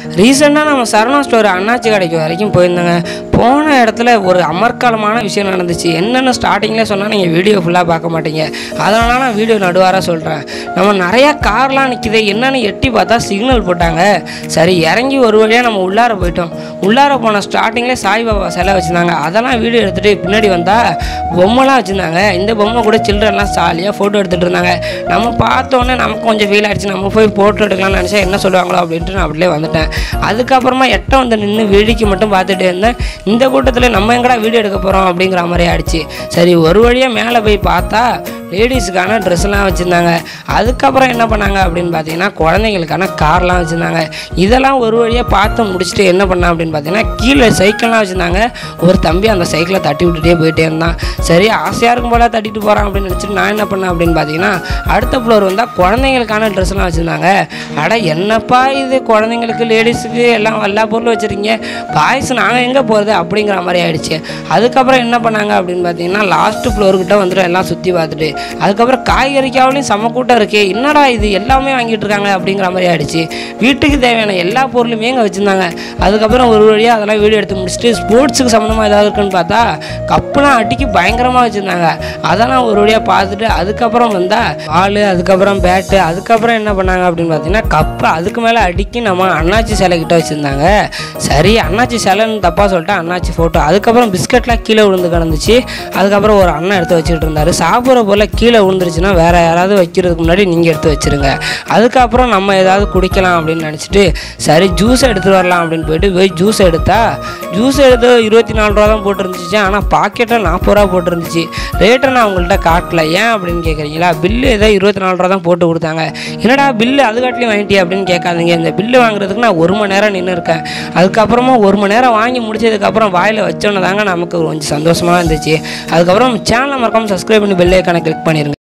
ரீசெண்டாக நம்ம சரணா ஸ்டோர் அண்ணாச்சி கடைக்கு வரைக்கும் போயிருந்தேங்க போன இடத்துல ஒரு அமர்க்காலமான விஷயம் நடந்துச்சு என்னென்னு ஸ்டார்டிங்கில் சொன்னால் நீங்கள் வீடியோ ஃபுல்லாக பார்க்க மாட்டீங்க அதனால நான் வீடியோ நடுவாராக சொல்கிறேன் நம்ம நிறையா கார்லாம் நிற்கிது என்னன்னு எட்டி பார்த்தா சிக்னல் போட்டாங்க சரி இறங்கி ஒரு வழியாக நம்ம உள்ளார போயிட்டோம் உள்ளார போன ஸ்டார்டிங்லேயே சாய்பாபா சிலை வச்சுருந்தாங்க அதெல்லாம் வீடியோ எடுத்துகிட்டு பின்னாடி வந்தால் பொம்மைலாம் வச்சுருந்தாங்க இந்த பொம்மை கூட சில்ட்ரன்லாம் ஜாலியாக ஃபோட்டோ எடுத்துகிட்டு இருந்தாங்க நம்ம பார்த்தோன்னே நமக்கு கொஞ்சம் ஃபீல் ஆயிடுச்சு நம்ம போய் ஃபோட்டோ எடுக்கலாம்னு நினச்சா என்ன சொல்லுவாங்களோ அப்படின்ட்டு நான் அப்படியே வந்துட்டேன் அதுக்கப்புறமா எட்ட வந்து நின்று வேடிக்கை மட்டும் பார்த்துட்டே இருந்தேன் இந்த கூட்டத்தில் நம்ம எங்கடா வீடியோ எடுக்க போகிறோம் அப்படிங்கிற மாதிரி ஆயிடுச்சு சரி ஒரு வழியாக மேலே போய் பார்த்தா லேடிஸுக்கான ட்ரெஸ்லாம் வச்சுருந்தாங்க அதுக்கப்புறம் என்ன பண்ணாங்க அப்படின்னு பார்த்தீங்கன்னா குழந்தைங்களுக்கான கார்லாம் வச்சுருந்தாங்க இதெல்லாம் ஒரு வழியாக பார்த்து முடிச்சுட்டு என்ன பண்ணான் அப்படின்னு பார்த்தீங்கன்னா கீழே சைக்கிள்லாம் வச்சுருந்தாங்க ஒரு தம்பி அந்த சைக்கிளை தட்டி விட்டுட்டே போயிட்டே இருந்தான் சரி ஆசையாக இருக்கும் போல தட்டிட்டு போகிறான் அப்படின்னு நினச்சிட்டு நான் என்ன பண்ணேன் அப்படின்னு பார்த்தீங்கன்னா அடுத்த ஃப்ளோர் வந்தால் குழந்தைங்களுக்கான ட்ரெஸ்லாம் வச்சுருந்தாங்க அட என்னப்பா இது குழந்தைங்களுக்கு லேடிஸுக்கு எல்லாம் எல்லா பொருளும் வச்சுருக்கீங்க பாய்ஸ் நாங்கள் எங்கே போகிறது அப்படிங்கிற மாதிரி ஆயிடுச்சு அதுக்கப்புறம் என்ன பண்ணாங்க அப்படின்னு பார்த்தீங்கன்னா லாஸ்ட் ஃப்ளோர்கிட்ட வந்துட்டு எல்லாம் சுற்றி பார்த்துட்டு அதுக்கப்புறம் காய்கறிக்காவிலையும் செம்ம கூட்டம் இருக்கே என்னடா இது எல்லாமே வாங்கிட்டு இருக்காங்க அப்படிங்கிற மாதிரி ஆயிடுச்சு வீட்டுக்கு தேவையான எல்லா பொருளுமே இங்கே வச்சுருந்தாங்க அதுக்கப்புறம் ஒரு வழியாக அதெல்லாம் வீடியோ எடுத்து முடிச்சுட்டு ஸ்போர்ட்ஸுக்கு சம்மந்தமாக ஏதாவது இருக்குன்னு பார்த்தா கப்புலாம் அடிக்கி பயங்கரமாக வச்சுருந்தாங்க அதெல்லாம் ஒரு வழியாக பார்த்துட்டு அதுக்கப்புறம் வந்தால் பால் அதுக்கப்புறம் பேட்டு அதுக்கப்புறம் என்ன பண்ணாங்க அப்படின்னு பார்த்தீங்கன்னா கப்பு அதுக்கு மேலே அடிக்கி நம்ம அண்ணாச்சி சிலை கிட்ட வச்சுருந்தாங்க சரி அண்ணாச்சி சிலைன்னு தப்பாக சொல்லிட்டு அண்ணாச்சி ஃபோட்டோ அதுக்கப்புறம் பிஸ்கட்லாம் கீழே விழுந்து கிடந்துச்சு அதுக்கப்புறம் ஒரு அண்ணன் எடுத்து வச்சுக்கிட்டு இருந்தார் சாப்பிட்ற போல் கீழே விழுந்துருச்சுன்னா வேறு யாராவது வைக்கிறதுக்கு முன்னாடி நீங்கள் எடுத்து வச்சுருங்க அதுக்கப்புறம் நம்ம ஏதாவது குடிக்கலாம் அப்படின்னு நினச்சிட்டு சரி ஜூஸ் எடுத்துகிட்டு வரலாம் அப்படின்னு போயிட்டு போய் ஜூஸ் எடுத்தா ஜூஸ் எடுத்து இருபத்தி நாலு ரூபா தான் போட்டிருந்துச்சு ஆனால் பாக்கெட்டில் நாற்பது ரூபா போட்டிருந்துச்சு ரேட்டை நான் உங்கள்கிட்ட காட்டல ஏன் அப்படின்னு கேட்குறீங்களா பில்லு ஏதோ இருபத்தி நாலு ரூபா தான் போட்டு கொடுத்தாங்க என்னடா பில்லு அது காட்டிலையும் வாங்கிட்டியா அப்படின்னு கேட்காதீங்க இந்த பில்லு வாங்குறதுக்கு நான் ஒரு மணி நேரம் நின்று இருக்கேன் அதுக்கப்புறமா ஒரு மணி நேரம் வாங்கி முடிச்சதுக்கப்புறம் வாயில் வச்சோன்னே தாங்க நமக்கு கொஞ்சம் சந்தோஷமாக இருந்துச்சு அதுக்கப்புறம் சேனலை மறக்காமல் சப்ஸ்கிரைப் பண்ணி பெல் ஐக்கானை கிளிக் பண்ணிடுங்க